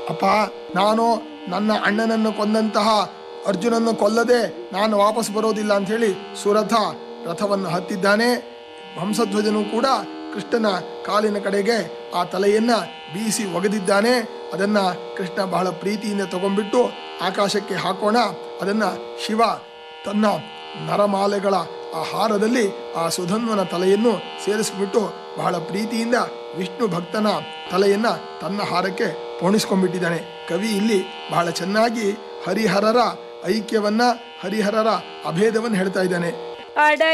ಅಪ್ಪ ನಾನು ನನ್ನ ಅಣ್ಣನನ್ನು ಕೊಂದಂತಹ ಅರ್ಜುನನ್ನು ಕೊಲ್ಲದೆ ನಾನು ವಾಪಸ್ ಬರೋದಿಲ್ಲ ಅಂತ ಹೇಳಿ ಸುರಥ ರಥವನ್ನು ಹತ್ತಿದ್ದಾನೆ ಹಂಸಧ್ವಜನು ಕೂಡ ಕೃಷ್ಣನ ಕಾಲಿನ ಕಡೆಗೆ ಆ ತಲೆಯನ್ನ ಬೀಸಿ ಒಗೆದಿದ್ದಾನೆ ಅದನ್ನ ಕೃಷ್ಣ ಬಹಳ ಪ್ರೀತಿಯಿಂದ ತಗೊಂಡ್ಬಿಟ್ಟು ಆಕಾಶಕ್ಕೆ ಹಾಕೋಣ ಅದನ್ನ ಶಿವ ತನ್ನ ನರಮಾಲೆಗಳ ಆ ಹಾರದಲ್ಲಿ ಆ ಸುಧನ್ವನ ತಲೆಯನ್ನು ಸೇರಿಸ್ಬಿಟ್ಟು ಬಹಳ ಪ್ರೀತಿಯಿಂದ ವಿಷ್ಣು ಭಕ್ತನ ತಲೆಯನ್ನ ತನ್ನ ಹಾರಕ್ಕೆ ಪೋಣಿಸ್ಕೊಂಡ್ಬಿಟ್ಟಿದ್ದಾನೆ ಕವಿ ಇಲ್ಲಿ ಬಹಳ ಚೆನ್ನಾಗಿ ಹರಿಹರರ ಐಕ್ಯವನ್ನ ಹರಿಹರರ ಅಭೇದವನ್ನು ಹೇಳ್ತಾ ಇದ್ದಾನೆ ಅಡ